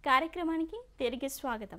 కార్యక్రమానికి తిరిగి స్వాగతం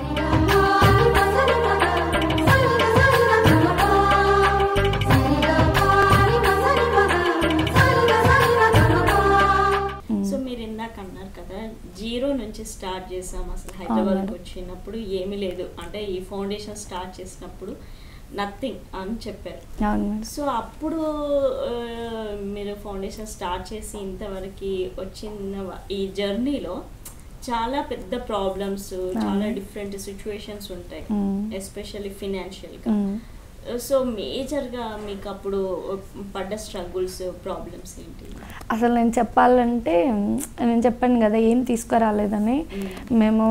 సో మీరు ఇందాక అన్నారు కదా జీరో నుంచి స్టార్ట్ చేసాం అసలు హైదరాబాద్కి వచ్చినప్పుడు ఏమీ లేదు అంటే ఈ ఫౌండేషన్ స్టార్ట్ చేసినప్పుడు నథింగ్ అని చెప్పారు అవును మేడం సో అప్పుడు ఆ, మీరు ఫౌండేషన్ స్టార్ట్ చేసి ఇంతవరకు వచ్చిన వ- ఈ జర్నీలో చాలా పెద్ద ప్రాబ్లమ్స్ చాలా డిఫరెంట్ సిచ్యువేషన్స్ ఉంటాయి మ్మ్. ఎస్పెషల్లీ ఫినాన్షియల్గా మ్మ్. సో మేజర్గా మీకు అప్పుడు పడ్డ స్ట్రగుల్స్ ప్రాబ్లమ్స్ ఏంటి అసలు నేను చెప్పాలంటే నేను చెప్పాను కదా ఏం తీసుకురాలేదని మేము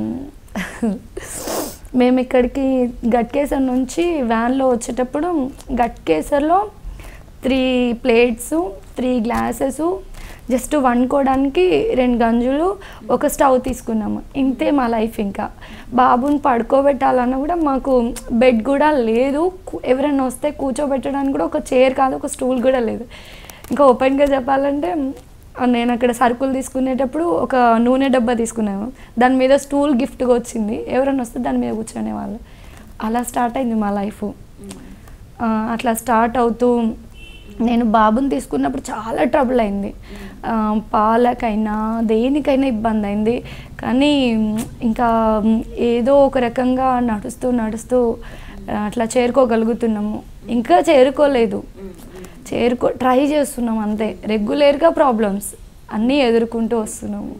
మేము ఇక్కడికి గట్కేసర్ నుంచి వ్యాన్లో వచ్చేటప్పుడు గట్కేసర్లో three plates three glasses just వండుకోవడానికి రెండు గంజులు ఒక స్టవ్ తీసుకున్నాము ఇంతే మా లైఫ్ ఇంకా బాబుని పడుకోబెట్టాలన్నా కూడా మాకు బెడ్ కూడా లేదు కు- ఎవరైనా వస్తే కూర్చోబెట్టడానికి కూడా ఒక చైర్ కాదు ఒక స్టూల్ కూడా లేదు ఇంకా ఓపెన్గా చెప్పాలంటే ఆ, నేను అక్కడ సరుకులు తీసుకునేటప్పుడు ఒక నూనె డబ్బా తీసుకున్నాను దాని మీద స్టూల్ గిఫ్ట్గా వచ్చింది ఎవరైనా వస్తే దాని మీద కూర్చునే వాళ్ళు అలా స్టార్ట్ అయింది మా లైఫ్ ఆ, అట్లా స్టార్ట్ అవుతూ నేను బాబుని తీసుకున్నప్పుడు చాలా ట్రబుల్ అయింది ఆ, పాలకైనా దేనికైనా ఇబ్బంది అయింది కానీ మ్, ఇంకా మ్, ఏదో ఒక రకంగా నడుస్తూ నడుస్తూ ఆ, అట్లా చేరుకోగలుగుతున్నాము ఇంకా చేరుకోలేదు చేరుకో ట్రై చేస్తున్నాం అంతే రెగ్యులర్గా ప్రాబ్లమ్స్ అన్నీ ఎదుర్కొంటూ వస్తున్నాము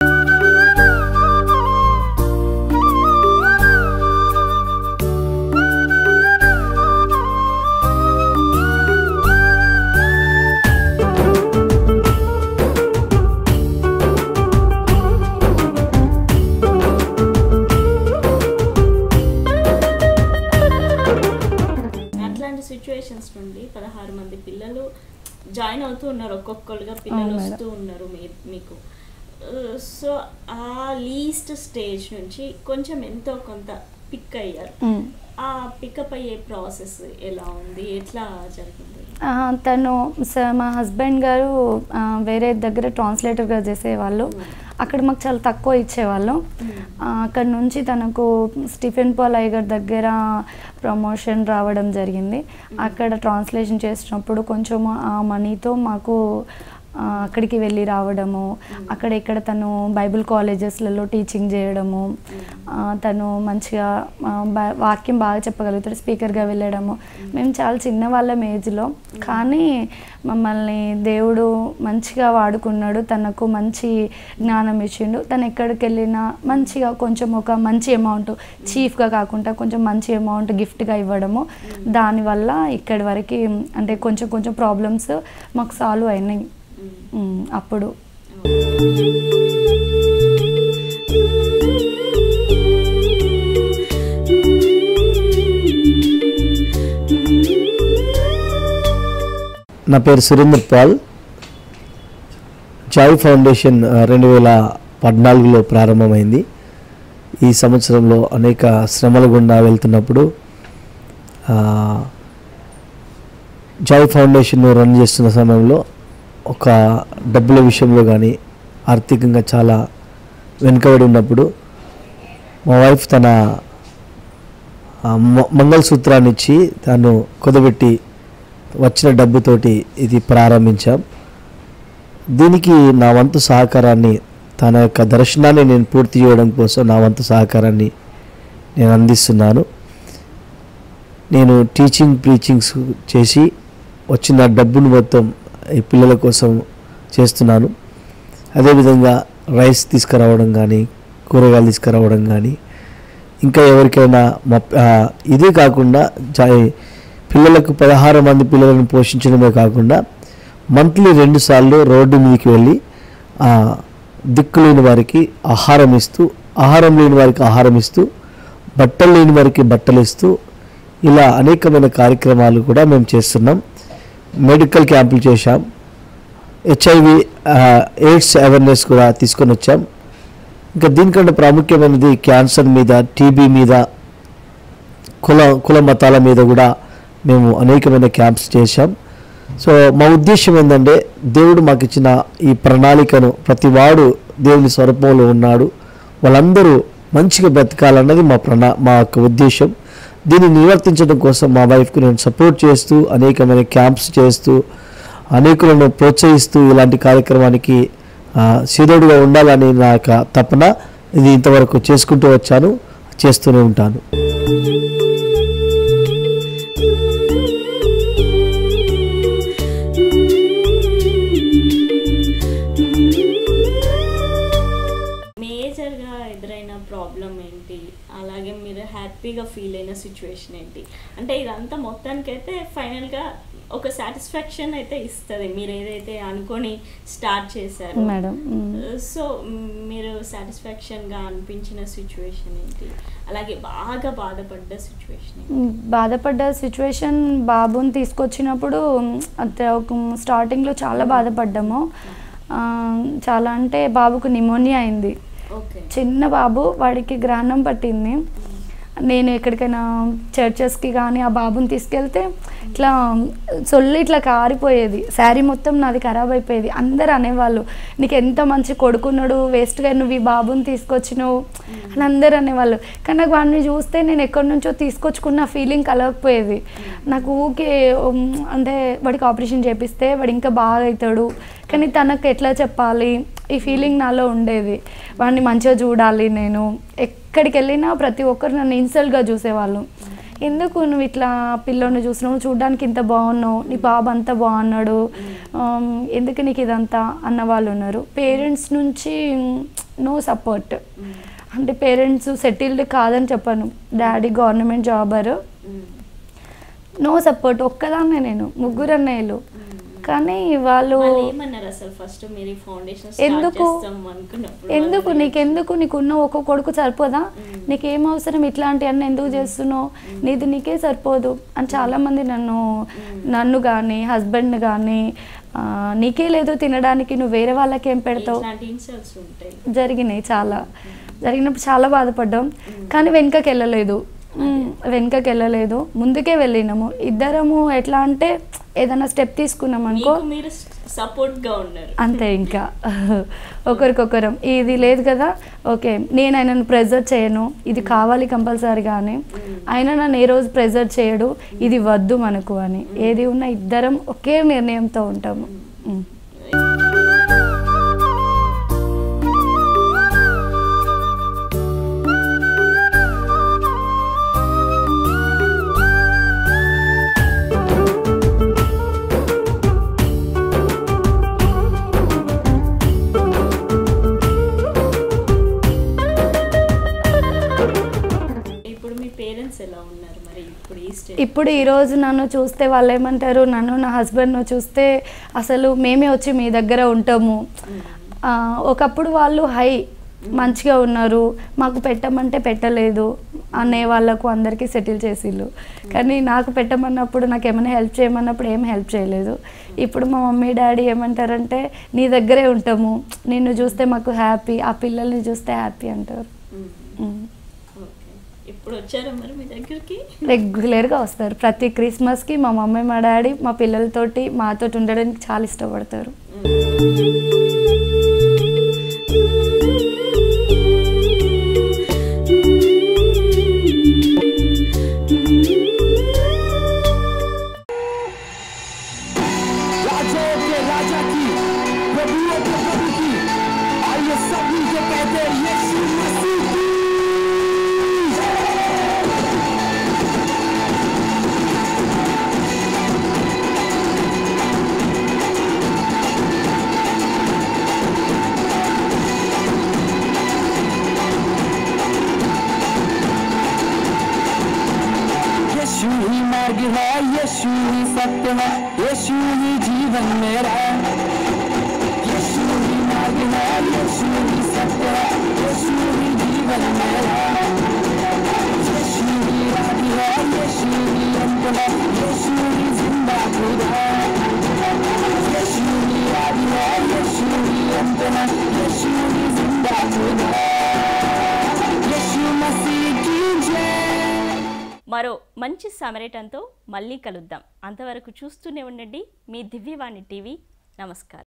అట్లాంటి సిచ్యువేషన్స్ నుండి పదహారు మంది పిల్లలు జాయిన్ అవుతూ ఉన్నారు ఒక్కొక్కరుగా పిల్లలు అవును మేడం. వస్తూ ఉన్నారు మీ- మీకు సో ఆ లీస్ట్ స్టేజ్ నుంచి కొంచెం ఎంతో కొంత పిక్ అయ్యారు మ్. ఆ పికప్ అయ్యే ప్రాసెస్ ఎలా ఉంది ఎట్లా జరిగింది ఆ, తను స- మా హస్బెండ్ గారు ఆ, వేరే దగ్గర ట్రాన్స్లేటర్గా చేసేవాళ్ళు అక్కడ మాకు చాలా తక్కువ ఇచ్చేవాళ్ళు ఆ, అక్కడ నుంచి తనకు స్టీఫెన్ పాల్ అయ్యగారి దగ్గర ప్రమోషన్ రావడం జరిగింది అక్కడ ట్రాన్స్లేషన్ చేసినప్పుడు కొంచెం ఆ మనీతో మాకు ఆ, అక్కడికి వెళ్ళి రావడము అక్కడ ఇక్కడ తను బైబిల్ కాలేజెస్లలో టీచింగ్ చేయడము ఆ, తను మంచిగా ఆ, బా- వాక్యం బాగా చెప్పగలుగుతాడు స్పీకర్గా వెళ్ళడము మేము చాలా చిన్న వాళ్ళం ఏజ్లో కానీ మమ్మల్ని దేవుడు మంచిగా వాడుకున్నాడు తనకు మంచి జ్ఞానం ఇచ్చిండు తను ఎక్కడికి వెళ్ళినా మంచిగా కొంచెం ఒక మంచి అమౌంట్ చీఫ్గా కాకుండా కొంచెం మంచి అమౌంట్ గిఫ్ట్గా ఇవ్వడము దానివల్ల ఇక్కడి వరకు అంటే కొంచెం కొంచెం ప్రాబ్లమ్స్ మాకు సాల్వ్ అయినాయి ఉమ్, అప్పుడు నా పేరు సురేందర్ పాల్ జాయ్ ఫౌండేషన్ ఆ, రెండు వేల పద్నాలుగులో ప్రారంభమైంది ఈ సంవత్సరంలో అనేక శ్రమల గుండా వెళ్తున్నప్పుడు ఆ, జాయ్ ఫౌండేషన్ రన్ చేస్తున్న సమయంలో ఒక డబ్బుల విషయంలో కానీ ఆర్థికంగా చాలా వెనుకబడి ఉన్నప్పుడు మా వైఫ్ తన ఆ, మ- మంగళసూత్రాన్ని ఇచ్చి తను కుదబెట్టి వచ్చిన డబ్బుతోటి ఇది ప్రారంభించాం దీనికి నా వంతు సహకారాన్ని తన యొక్క దర్శనాన్ని నేను పూర్తి చేయడం కోసం నా వంతు సహకారాన్ని నేను అందిస్తున్నాను నేను టీచింగ్ ప్రీచింగ్స్ చేసి వచ్చిన డబ్బును మొత్తం ఈ పిల్లల కోసం చేస్తున్నాను అదేవిధంగా రైస్ తీసుకురావడం కానీ కూరగాయలు తీసుకురావడం కానీ ఇంకా ఎవరికైనా మా ఆ, ఇదే కాకుండా జా- పిల్లలకు పదహారు మంది పిల్లలను పోషించడమే కాకుండా మంత్లీ రెండు సార్లు రోడ్డు మీదకి వెళ్ళి ఆ, దిక్కు లేని వారికి ఆహారం ఇస్తూ ఆహారం లేని వారికి ఆహారం ఇస్తూ బట్టలు లేని వారికి బట్టలు ఇస్తూ ఇలా అనేకమైన కార్యక్రమాలు కూడా మేము చేస్తున్నాం మెడికల్ క్యాంపులు చేశాం హెచ్ఐవి ఎయిడ్స్ అవేర్నెస్ కూడా తీసుకొని వచ్చాం ఇంకా దీనికంటే ప్రాముఖ్యమైనది క్యాన్సర్ మీద టీబీ మీద కుల కుల మతాల మీద కూడా మేము అనేకమైన క్యాంప్స్ చేశాం సో మా ఉద్దేశం ఏంటంటే దేవుడు మాకు ఇచ్చిన ఈ ప్రణాళికను ప్రతి వాడు దేవుని స్వరూపంలో ఉన్నాడు వాళ్ళందరూ మంచిగా బ్రతకాలన్నది మా ప్రణా మా యొక్క ఉద్దేశం దీన్ని నిర్వర్తించడం కోసం మా వైఫ్కు నేను సపోర్ట్ చేస్తూ అనేకమైన క్యాంప్స్ చేస్తూ అనేకులను ప్రోత్సహిస్తూ ఇలాంటి కార్యక్రమానికి ఆ, సిద్ధుడుగా ఉండాలని నా యొక్క తపన ఇది ఇంతవరకు చేసుకుంటూ వచ్చాను చేస్తూనే ఉంటాను మేజర్గా ఎదురైన ప్రాబ్లం ఏంటి అలాగే మీరు హ్యాపీగా ఫీల్ అయిన సిచ్యువేషన్ ఏంటి అంటే ఇదంతా మొత్తానికైతే ఫైనల్గా ఒక సాటిస్ఫాక్షన్ అయితే ఇస్తుంది మీరు ఏదైతే అనుకొని స్టార్ట్ చేశారు మేడం మ్. సో మీరు సాటిస్ఫాక్షన్గా అనిపించిన సిచ్యువేషన్ ఏంటి అలాగే బాగా బాధపడ్డ సిచ్యువేషన్ ఏంటి మ్, బాధపడ్డ సిచ్యువేషన్ బాబుని తీసుకొచ్చినప్పుడు మ్, అంతే ఒక స్టార్టింగ్లో చాలా బాధపడ్డాము ఆ, చాలా అంటే బాబుకు నిమోనియా అయింది ఓకే చిన్న బాబు వాడికి గ్రానం పట్టింది నేను ఎక్కడికైనా చర్చెస్కి కానీ ఆ బాబుని తీసుకెళ్తే ఇట్లా సొల్లు ఇట్లా కారిపోయేది శారీ మొత్తం నాది ఖరాబ్ అయిపోయేది అందరు అనేవాళ్ళు నీకు ఎంత మంచి కొడుకున్నాడు వేస్ట్గా నువ్వు ఈ బాబుని తీసుకొచ్చినావు అని అందరు అనేవాళ్ళు కానీ నాకు వాడిని చూస్తే నేను ఎక్కడి నుంచో తీసుకొచ్చుకున్న ఫీలింగ్ కలగకపోయేది నాకు ఊకే ఉమ్, అంటే వాడికి ఆపరేషన్ చేపిస్తే వాడు ఇంకా బాగా అవుతాడు కానీ తనకు ఎట్లా చెప్పాలి ఈ ఫీలింగ్ నాలో ఉండేది వాడిని మంచిగా చూడాలి నేను ఎక్కడికి వెళ్ళినా ప్రతి ఒక్కరు నన్ను ఇన్సల్ట్గా చూసేవాళ్ళు ఎందుకు నువ్వు ఇట్లా పిల్లోని చూసినావు చూడడానికి ఇంత బాగున్నావు నీ బాబు అంత బాగున్నాడు ఆమ్, ఎందుకు నీకు ఇదంతా అన్న వాళ్ళు ఉన్నారు పేరెంట్స్ నుంచి నో సపోర్ట్ అంటే పేరెంట్స్ సెటిల్డ్ కాదని చెప్పాను డాడీ గవర్నమెంట్ జాబరు నో సపోర్ట్ ఒక్కదాన్నే నేను ముగ్గురు అన్నయ్యలు కానీ వాళ్ళు వాళ్ళు ఏమన్నారు అసలు ఫస్ట్ మీరు ఈ ఫౌండేషన్ స్టార్ట్ ఎందుకు చేస్తాం అనుకున్నప్పుడు ఎందుకు వాళ్ళని- నీకెందుకు నీకున్న ఒక్క కొడుకు సరిపోదా నీకేం అవసరం ఇట్లాంటి అన్న ఎందుకు చేస్తున్నావు నీది నీకే సరిపోదు అని చాలా మంది నన్ను నన్ను కానీ హస్బెండ్ కానీ నీకే లేదు తినడానికి నువ్వు వేరే వాళ్ళకి ఏం పెడతావు ఇట్లాంటి ఇన్సల్ట్స్ ఉంటాయి జరిగినాయి చాలా జరిగినప్పుడు చాలా బాధపడ్డాం కానీ వెనుకకి వెళ్ళలేదు మ్, వెనుకకి వెళ్ళలేదు ముందుకే వెళ్ళినాము ఇద్దరము ఎట్లా అంటే ఏదైనా స్టెప్ తీసుకున్నాం అనుకో మీకు మీరు సపోర్ట్ గా ఉన్నారు అంతే ఇంకా ఒకరికొకరం ఇది లేదు కదా ఓకే నేను ఆయనను ప్రెజర్ చేయను ఇది కావాలి కంపల్సరీగా అని ఆయన నన్ను ఏ రోజు ప్రెజర్ చేయడు ఇది వద్దు మనకు అని ఏది ఉన్నా ఇద్దరం ఒకే నిర్ణయంతో ఉంటాము ఉమ్. ఇప్పుడు మీ పేరెంట్స్ ఎలా ఉన్నారు మరి ఇప్పుడు ఈ స్టేజ్ ఇప్పుడు ఈరోజు నన్ను చూస్తే వాళ్ళు ఏమంటారు నన్ను నా హస్బెండ్ను చూస్తే అసలు మేమే వచ్చి మీ దగ్గర ఉంటాము ఆ, ఒకప్పుడు వాళ్ళు హై మంచిగా ఉన్నారు మాకు పెట్టమంటే పెట్టలేదు అనే వాళ్ళకు అందరికీ సెటిల్ చేసిళ్ళు కానీ నాకు పెట్టమన్నప్పుడు నాకు ఏమైనా హెల్ప్ చేయమన్నప్పుడు ఏం హెల్ప్ చేయలేదు ఇప్పుడు మా మమ్మీ డాడీ ఏమంటారంటే నీ దగ్గరే ఉంటాము నిన్ను చూస్తే మాకు హ్యాపీ ఆ పిల్లల్ని చూస్తే హ్యాపీ అంటారు ఉమ్. ఓకే ఇప్పుడు వచ్చారా మరి మీ దగ్గరికి రెగ్యులర్గా వస్తారు ప్రతి క్రిస్మస్కి మా మమ్మీ మా డాడీ మా పిల్లలతోటి మాతోటి ఉండడానికి చాలా ఇష్టపడతారు राजाओं के राजा की प्रभुओं के प्रभु की आइए सब मिलकर कहते हैं यीशु मसीह की यीशु ही मार्ग है यीशु ही सत्य है यीशु ही जीवन मेरा यीशु ही मार्ग है यीशु ही सत्य है यीशु ही जीवन मेरा यीशु ही आदि है यीशु ही अंत है यीशु ही जिंदा खुदा यीशु ही आदि है यीशु ही अंत है यीशु ही जिंदा खुदा यीशु मसीह की जय మరో మంచి సమరేటంతో మళ్ళీ కలుద్దాం అంతవరకు చూస్తూనే ఉండండి మీ దివ్యవాణి టీవీ నమస్కారం